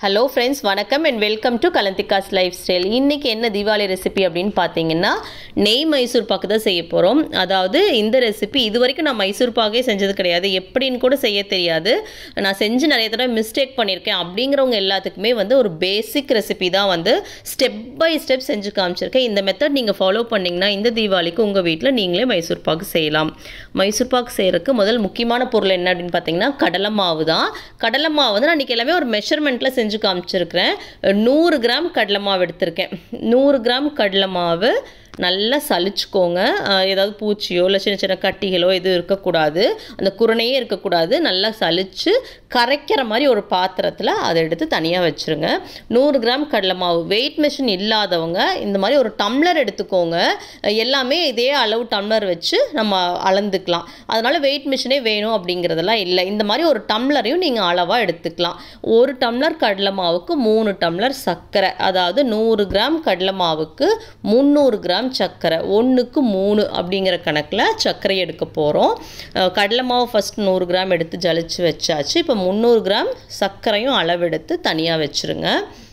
hello friends வணக்கம் and welcome to கலந்திகாஸ் lifestyle இன்றைக்கி என்ன தீபாவளி ரெசிபி அப்படின்னு பார்த்தீங்கன்னா நெய் மைசூர் பாக்கு தான் செய்ய போகிறோம் அதாவது இந்த ரெசிபி இது வரைக்கும் நான் மைசூர் பாக்கே செஞ்சது கிடையாது எப்படின்னு கூட செய்ய தெரியாது நான் செஞ்சு நிறைய தடவை மிஸ்டேக் பண்ணியிருக்கேன் அப்படிங்கிறவங்க எல்லாத்துக்குமே வந்து ஒரு பேசிக் ரெசிபி தான் வந்து ஸ்டெப் பை ஸ்டெப் செஞ்சு காமிச்சிருக்கேன் இந்த மெத்தட் நீங்கள் ஃபாலோ பண்ணிங்கன்னா இந்த தீபாவளிக்கு உங்கள் வீட்டில் நீங்களே மைசூர் பாக்கு செய்யலாம் மைசூர் பாக்கு செய்கிறதுக்கு முதல் முக்கியமான பொருள் என்ன அப்படின்னு பார்த்தீங்கன்னா கடலை மாவு தான் கடலை மாவு வந்து நான் இன்றைக்கி எல்லாமே ஒரு மெஷர்மெண்ட்டில் செஞ்சு காமிச்சிருக்கிறேன் நூறு கிராம் கடலை மாவு எடுத்திருக்கேன் நூறு கிராம் கடலை மாவு நல்லா சலிச்சுக்கோங்க அஹ் ஏதாவது பூச்சியோ இல்லை சின்ன சின்ன கட்டிகளோ எதுவும் இருக்கக்கூடாது அந்த குரணையே இருக்கக்கூடாது நல்லா சலிச்சு கரைக்கிற மாதிரி ஒரு பாத்திரத்தில் அதை எடுத்து தனியாக வச்சுருங்க நூறு கிராம் கடலை மாவு வெயிட் மெஷின் இல்லாதவங்க இந்த மாதிரி ஒரு டம்ளர் எடுத்துக்கோங்க எல்லாமே இதே அளவு டம்ளர் வச்சு நம்ம அளந்துக்கலாம் அதனால் வெயிட் மிஷினே வேணும் அப்படிங்கிறதெல்லாம் இல்லை இந்த மாதிரி ஒரு டம்ளரையும் நீங்கள் அளவாக எடுத்துக்கலாம் ஒரு டம்ளர் கடலை மாவுக்கு மூணு டம்ளர் சர்க்கரை அதாவது நூறு கிராம் கடலை மாவுக்கு முந்நூறு கிராம் சர்க்கரை ஒன்றுக்கு மூணு அப்படிங்கிற கணக்கில் சர்க்கரை எடுக்க போகிறோம் கடலை மாவு ஃபஸ்ட் நூறு கிராம் எடுத்து ஜலிச்சு வச்சாச்சு இப்போ முந்நூறு கிராம் சர்க்கரையும் அளவெடுத்து தனியாக வச்சுருங்க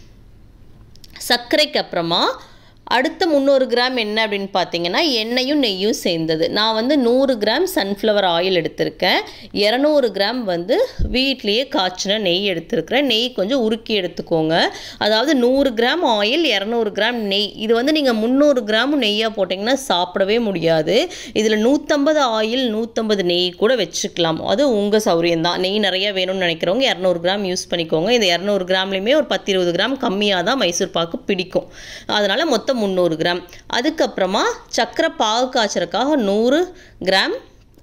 சர்க்கரைக்கு அப்புறமா அடுத்த முந்நூறு கிராம் என்ன அப்படின்னு பார்த்தீங்கன்னா எண்ணெயும் நெய்யும் சேர்ந்தது நான் வந்து நூறு கிராம் சன்ஃப்ளவர் ஆயில் எடுத்திருக்கேன் இரநூறு கிராம் வந்து வீட்லேயே காய்ச்சின நெய் எடுத்திருக்கிறேன் நெய் கொஞ்சம் உருக்கி எடுத்துக்கோங்க அதாவது நூறு கிராம் ஆயில் இரநூறு கிராம் நெய் இது வந்து நீங்கள் முந்நூறு கிராம் நெய்யாக போட்டிங்கன்னா சாப்பிடவே முடியாது இதில் நூற்றம்பது ஆயில் நூற்றம்பது நெய் கூட வச்சுக்கலாம் அது உங்கள் சௌரியம் தான் நெய் நிறைய வேணும்னு நினைக்கிறவங்க இரநூறு கிராம் யூஸ் பண்ணிக்கோங்க இந்த இரநூறு கிராம்லேயுமே ஒரு பத்து இருபது கிராம் கம்மியாக தான் மைசூர் பாக்கு பிடிக்கும் அதனால் மொத்தம் முந்நூறு கிராம் அதுக்கப்புறமா சக்கரை பாகு காய்ச்சறதுக்காக நூறு கிராம்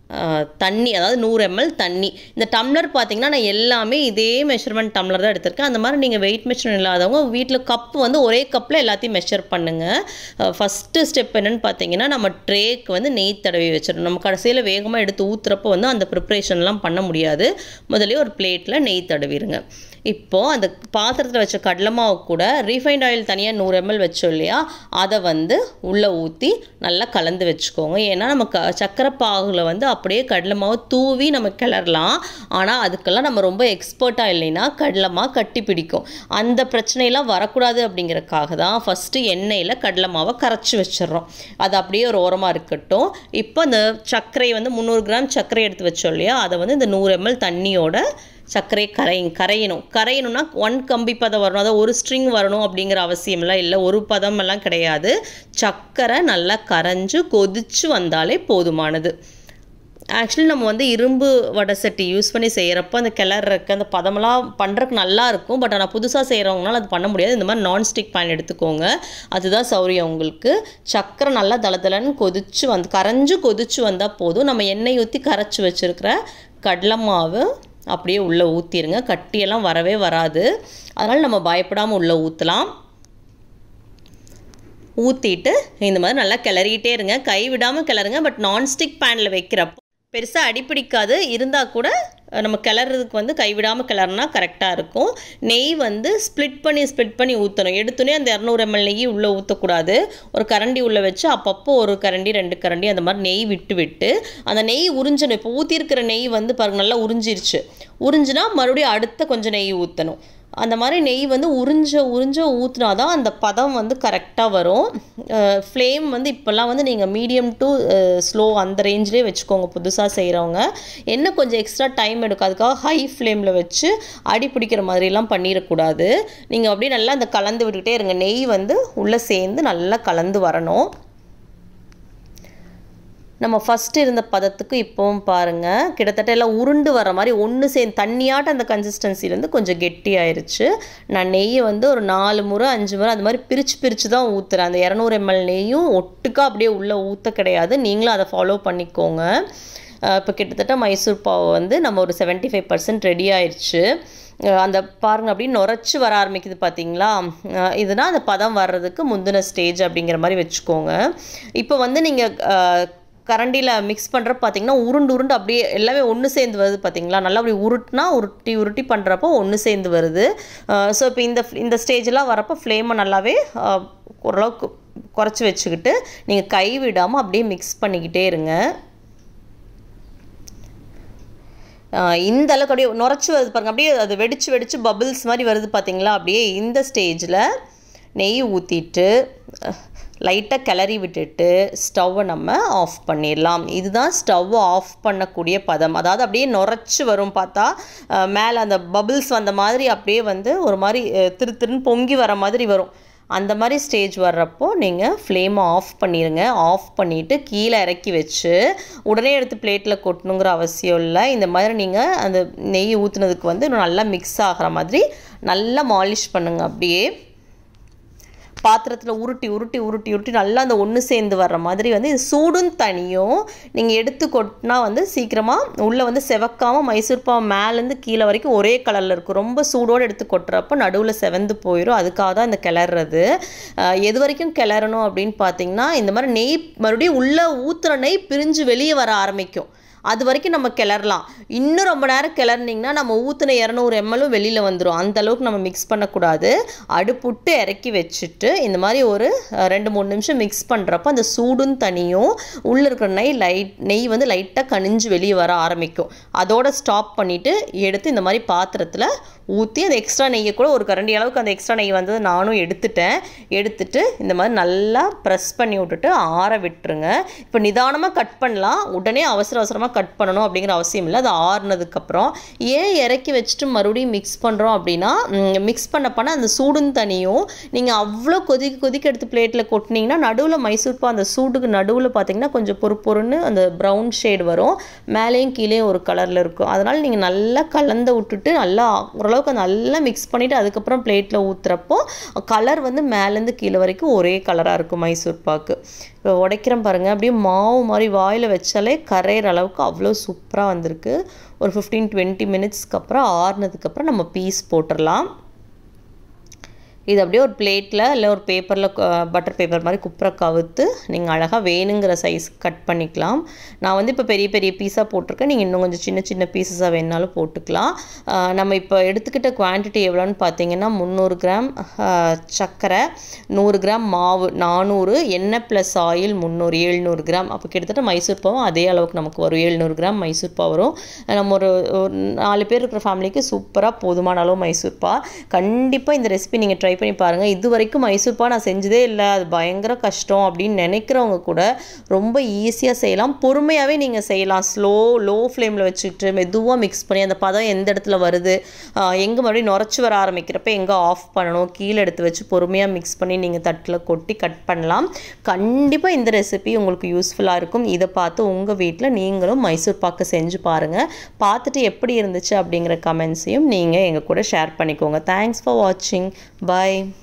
தண்ணி அதாவது நூறு எம்எல் தண்ணி இந்த டம்ளர் பார்த்தீங்கன்னா நான் எல்லாமே இதே மெஷர்மெண்ட் டம்ளர் தான் எடுத்திருக்கேன் அந்த மாதிரி நீங்கள் வெயிட் மெஷர் இல்லாதவங்க வீட்டில் கப் வந்து ஒரே கப்பில் எல்லாத்தையும் மெஷர் பண்ணுங்கள் ஃபஸ்ட்டு ஸ்டெப் என்னென்னு பார்த்தீங்கன்னா நம்ம ட்ரேக்கு வந்து நெய் தடவி வச்சிடணும் நம்ம கடைசியில் வேகமாக எடுத்து ஊற்றுறப்போ வந்து அந்த ப்ரிப்ரேஷன்லாம் பண்ண முடியாது முதலே ஒரு பிளேட்டில் நெய் தடவிடுங்க இப்போது அந்த பாத்திரத்தில் வச்ச கடலை மாவு கூட ரீஃபைண்ட் ஆயில் தனியாக நூறு எம்எல் வச்சோம் இல்லையா அதை வந்து உள்ளே ஊற்றி நல்லா கலந்து வச்சுக்கோங்க ஏன்னா நம்ம க சக்கரை பாகுல வந்து அப்படியே கடலை மாவு தூவி நம்ம கிளறலாம் ஆனால் அதுக்கெல்லாம் நம்ம ரொம்ப எக்ஸ்பர்ட்டாக இல்லைன்னா கடலை மாவு கட்டி பிடிக்கும் அந்த பிரச்சனையெல்லாம் வரக்கூடாது அப்படிங்கிறதுக்காக தான் ஃபஸ்ட்டு எண்ணெயில் கடலை மாவை கரைச்சி வச்சிடுறோம் அது அப்படியே ஒரு ஓரமாக இருக்கட்டும் இப்போ அந்த சர்க்கரை வந்து முந்நூறு கிராம் சர்க்கரை எடுத்து வச்சோம் இல்லையா அதை வந்து இந்த நூறு எம்எல் தண்ணியோட சர்க்கரை கரை கரையணும் கரையணும்னா ஒன் கம்பி பதம் வரணும் அதாவது ஒரு ஸ்ட்ரிங் வரணும் அப்படிங்கிற அவசியம்லாம் இல்லை ஒரு பதம் எல்லாம் கிடையாது சர்க்கரை நல்லா கரைஞ்சு கொதிச்சு வந்தாலே போதுமானது ஆக்சுவலி நம்ம வந்து இரும்பு வடை சட்டி யூஸ் பண்ணி செய்கிறப்ப அந்த கிளறக்கு அந்த பதமெல்லாம் பண்ணுறதுக்கு நல்லா இருக்கும் பட் ஆனால் புதுசாக செய்கிறவங்களால அது பண்ண முடியாது இந்த மாதிரி நான்ஸ்டிக் பேன் எடுத்துக்கோங்க அதுதான் சௌரியம் உங்களுக்கு சக்கரை நல்லா தளதளன்னு கொதிச்சு வந்து கரைஞ்சு கொதிச்சு வந்தால் போதும் நம்ம எண்ணெய் ஊற்றி கரைச்சி வச்சுருக்கிற கடலை மாவு அப்படியே உள்ளே ஊற்றிடுங்க கட்டியெல்லாம் வரவே வராது அதனால் நம்ம பயப்படாமல் உள்ளே ஊற்றலாம் ஊற்றிட்டு இந்த மாதிரி நல்லா கிளறிட்டே இருங்க கை விடாமல் கிளறுங்க பட் நான்ஸ்டிக் பேனில் வைக்கிறப்போ பெருசாக அடிப்பிடிக்காது இருந்தால் கூட நம்ம கிளறதுக்கு வந்து கைவிடாமல் கிளறுனா கரெக்டாக இருக்கும் நெய் வந்து ஸ்ப்ளிட் பண்ணி ஸ்ப்ளிட் பண்ணி ஊற்றணும் எடுத்துனே அந்த இரநூறு எம்எல் நெய் உள்ளே ஊற்றக்கூடாது ஒரு கரண்டி உள்ளே வச்சு அப்பப்போ ஒரு கரண்டி ரெண்டு கரண்டி அந்த மாதிரி நெய் விட்டு விட்டு அந்த நெய் உறிஞ்சணும் இப்போ ஊற்றிருக்கிற நெய் வந்து பாருங்க நல்லா உறிஞ்சிருச்சு உறிஞ்சினா மறுபடியும் அடுத்த கொஞ்சம் நெய் ஊற்றணும் அந்த மாதிரி நெய் வந்து உறிஞ்ச உறிஞ்ச ஊற்றினா தான் அந்த பதம் வந்து கரெக்டாக வரும் ஃப்ளேம் வந்து இப்போல்லாம் வந்து நீங்கள் மீடியம் டு ஸ்லோ அந்த ரேஞ்சிலே வச்சுக்கோங்க புதுசாக செய்கிறவங்க என்ன கொஞ்சம் எக்ஸ்ட்ரா டைம் எடுக்கும் அதுக்காக ஹை ஃப்ளேமில் வச்சு அடி பிடிக்கிற மாதிரிலாம் பண்ணிடக்கூடாது நீங்கள் அப்படியே நல்லா அந்த கலந்து விட்டுக்கிட்டே இருங்க நெய் வந்து உள்ளே சேர்ந்து நல்லா கலந்து வரணும் நம்ம ஃபஸ்ட்டு இருந்த பதத்துக்கு இப்போவும் பாருங்கள் கிட்டத்தட்ட எல்லாம் உருண்டு வர மாதிரி ஒன்று சேர்ந்து தண்ணியாட்ட அந்த கன்சிஸ்டன்சிலேருந்து கொஞ்சம் கெட்டி ஆயிடுச்சு நான் நெய்யை வந்து ஒரு நாலு முறை அஞ்சு முறை அந்த மாதிரி பிரித்து பிரித்து தான் ஊற்றுறேன் அந்த இரநூறு எம்எல் நெய்யும் ஒட்டுக்கா அப்படியே உள்ளே ஊற்ற கிடையாது நீங்களும் அதை ஃபாலோ பண்ணிக்கோங்க இப்போ கிட்டத்தட்ட மைசூர் பாவு வந்து நம்ம ஒரு செவன்ட்டி ஃபைவ் பர்சன்ட் ரெடி ஆயிடுச்சு அந்த பாருங்க அப்படி நுரைச்சி வர ஆரம்பிக்குது பார்த்தீங்களா இதுனா அந்த பதம் வர்றதுக்கு முந்தின ஸ்டேஜ் அப்படிங்கிற மாதிரி வச்சுக்கோங்க இப்போ வந்து நீங்கள் கரண்டியில் மிக்ஸ் பண்ணுறப்ப பார்த்தீங்கன்னா உருண்டு உருண்டு அப்படியே எல்லாமே ஒன்று சேர்ந்து வருது பார்த்தீங்களா நல்லா அப்படி உருட்டினா உருட்டி உருட்டி பண்ணுறப்போ ஒன்று சேர்ந்து வருது ஸோ இப்போ இந்த இந்த ஸ்டேஜெலாம் வரப்போ ஃப்ளேமை நல்லாவே ஓரளவுக்கு குறைச்சி வச்சுக்கிட்டு நீங்கள் கை விடாமல் அப்படியே மிக்ஸ் பண்ணிக்கிட்டே இருங்க ஆஹ் இந்த அளவுக்கு அப்படியே நுரைச்சி வருது பாருங்க அப்படியே அது வெடிச்சு வெடிச்சு பபிள்ஸ் மாதிரி வருது பார்த்தீங்களா அப்படியே இந்த ஸ்டேஜில் நெய் ஊற்றிட்டு லைட்டாக கிளறி விட்டுட்டு ஸ்டவ்வை நம்ம ஆஃப் பண்ணிடலாம் இதுதான் ஸ்டவ் ஆஃப் பண்ணக்கூடிய பதம் அதாவது அப்படியே நுரைச்சி வரும் பார்த்தா மேலே அந்த பபிள்ஸ் வந்த மாதிரி அப்படியே வந்து ஒரு மாதிரி அஹ், திரு திருன்னு பொங்கி வர மாதிரி வரும் அந்த மாதிரி ஸ்டேஜ் வர்றப்போ நீங்கள் ஃப்ளேமை ஆஃப் பண்ணிடுங்க ஆஃப் பண்ணிவிட்டு கீழே இறக்கி வச்சு உடனே எடுத்து பிளேட்டில் கொட்டணுங்கிற அவசியம் இல்லை இந்த மாதிரி நீங்கள் அந்த நெய் ஊற்றுனதுக்கு வந்து இன்னும் நல்லா மிக்ஸ் ஆகிற மாதிரி நல்லா மாலிஷ் பண்ணுங்கள் அப்படியே பாத்திரத்தில் உருட்டி உருட்டி உருட்டி உருட்டி நல்லா அந்த ஒன்று சேர்ந்து வர்ற மாதிரி வந்து இது சூடும் தனியும் நீங்கள் எடுத்து கொட்டினா வந்து சீக்கிரமாக உள்ளே வந்து செவக்காமல் மைசூர் பாவு மேலேருந்து கீழே வரைக்கும் ஒரே கலரில் இருக்கும் ரொம்ப சூடோடு எடுத்து கொட்டுறப்போ நடுவில் செவந்து போயிடும் அதுக்காக தான் இந்த கிளறது அஹ் எது வரைக்கும் கிளறணும் அப்படின்னு பார்த்தீங்கன்னா இந்த மாதிரி நெய் மறுபடியும் உள்ளே ஊற்றுற நெய் பிரிஞ்சு வெளியே வர ஆரம்பிக்கும் அது வரைக்கும் நம்ம கிளறலாம் இன்னும் ரொம்ப நேரம் கிளறினீங்கன்னா நம்ம ஊற்றின இரநூறு எம்எல்லும் வெளியில் வந்துடும் அந்த அளவுக்கு நம்ம மிக்ஸ் பண்ணக்கூடாது அடுப்புட்டு இறக்கி வச்சுட்டு இந்த மாதிரி ஒரு அஹ், ரெண்டு மூணு நிமிஷம் மிக்ஸ் பண்ணுறப்ப அந்த சூடும் தனியும் உள்ளே இருக்கிற நெய் லைட் நெய் வந்து லைட்டாக கனிஞ்சு வெளியே வர ஆரம்பிக்கும் அதோட ஸ்டாப் பண்ணிவிட்டு எடுத்து இந்த மாதிரி பாத்திரத்தில் ஊற்றி அந்த எக்ஸ்ட்ரா நெய்யை கூட ஒரு கரண்டி அளவுக்கு அந்த எக்ஸ்ட்ரா நெய் வந்தது நானும் எடுத்துட்டேன் எடுத்துட்டு இந்த மாதிரி நல்லா ப்ரெஸ் பண்ணி விட்டுட்டு ஆற விட்டுருங்க இப்போ நிதானமாக கட் பண்ணலாம் உடனே அவசர அவசரமாக கட் பண்ணணும் அப்படிங்கிற அவசியம் இல்லை அது ஆறுனதுக்கப்புறம் ஏன் இறக்கி வச்சுட்டு மறுபடியும் மிக்ஸ் பண்ணுறோம் அப்படின்னா மிக்ஸ் பண்ண பண்ண அந்த சூடும் தனியும் நீங்கள் அவ்வளோ கொதிக்க கொதிக்க எடுத்து பிளேட்டில் கொட்டினீங்கன்னா நடுவில் மைசூர்பா அந்த சூடுக்கு நடுவில் பார்த்தீங்கன்னா கொஞ்சம் பொறு பொறுன்னு அந்த ப்ரௌன் ஷேட் வரும் மேலேயும் கீழேயும் ஒரு கலரில் இருக்கும் அதனால் நீங்கள் நல்லா கலந்து விட்டுட்டு நல்லா ஓரளவுக்கு நல்லா மிக்ஸ் பண்ணிவிட்டு அதுக்கப்புறம் பிளேட்டில் ஊற்றுறப்போ கலர் வந்து மேலேருந்து கீழே வரைக்கும் ஒரே கலராக இருக்கும் மைசூர் பாக்கு இப்போ உடைக்கிறேன் பாருங்கள் அப்படியே மாவு மாதிரி வாயில் வச்சாலே கரையிற அளவுக்கு அவ்வளோ சூப்பராக வந்திருக்கு ஒரு ஃபிஃப்டீன் டுவெண்ட்டி மினிட்ஸ்க்கு அப்புறம் ஆறுனதுக்கப்புறம் நம்ம பீஸ் போட்டுடலாம் இது அப்படியே ஒரு பிளேட்டில் இல்லை ஒரு பேப்பரில் பட்டர் பேப்பர் மாதிரி குப்புற கவுத்து நீங்கள் அழகாக வேணுங்கிற சைஸ் கட் பண்ணிக்கலாம் நான் வந்து இப்போ பெரிய பெரிய பீஸாக போட்டிருக்கேன் நீங்கள் இன்னும் கொஞ்சம் சின்ன சின்ன பீசஸாக வேணாலும் போட்டுக்கலாம் ஆஹ் நம்ம இப்போ எடுத்துக்கிட்ட குவான்டிட்டி எவ்வளோன்னு பார்த்தீங்கன்னா முந்நூறு கிராம் ஆஹ் சர்க்கரை நூறு கிராம் மாவு நானூறு எண்ணெய் ப்ளஸ் ஆயில் முந்நூறு எழுநூறு கிராம் அப்போ கிட்டத்தட்ட மைசூர் பாவும் அதே அளவுக்கு நமக்கு வரும் எழுநூறு கிராம் மைசூர் பாவு வரும் நம்ம ஒரு ஒரு நாலு பேர் இருக்கிற ஃபேமிலிக்கு சூப்பராக போதுமான அளவு மைசூர் பா கண்டிப்பாக இந்த ரெசிபி நீங்கள் ட்ரை பண்ணி பாருங்கள் இது வரைக்கும் மைசூர் பா நான் செஞ்சதே இல்லை அது பயங்கர கஷ்டம் அப்படின்னு நினைக்கிறவங்க கூட ரொம்ப ஈஸியாக செய்யலாம் பொறுமையாகவே நீங்கள் செய்யலாம் ஸ்லோ லோ ஃப்ளேமில் வச்சுட்டு மெதுவாக மிக்ஸ் பண்ணி அந்த பதம் எந்த இடத்துல வருது எங்கே மறுபடியும் நுரைச்சி வர ஆரம்பிக்கிறப்ப எங்கே ஆஃப் பண்ணணும் கீழே எடுத்து வச்சு பொறுமையாக மிக்ஸ் பண்ணி நீங்கள் தட்டில் கொட்டி கட் பண்ணலாம் கண்டிப்பாக இந்த ரெசிபி உங்களுக்கு யூஸ்ஃபுல்லாக இருக்கும் இதை பார்த்து உங்கள் வீட்டில் நீங்களும் மைசூர் பாக்கு செஞ்சு பாருங்கள் பார்த்துட்டு எப்படி இருந்துச்சு அப்படிங்கிற கமெண்ட்ஸையும் நீங்கள் எங்கள் கூட ஷேர் பண்ணிக்கோங்க தேங்க்ஸ் ஃபார் வாட்சிங் பாய்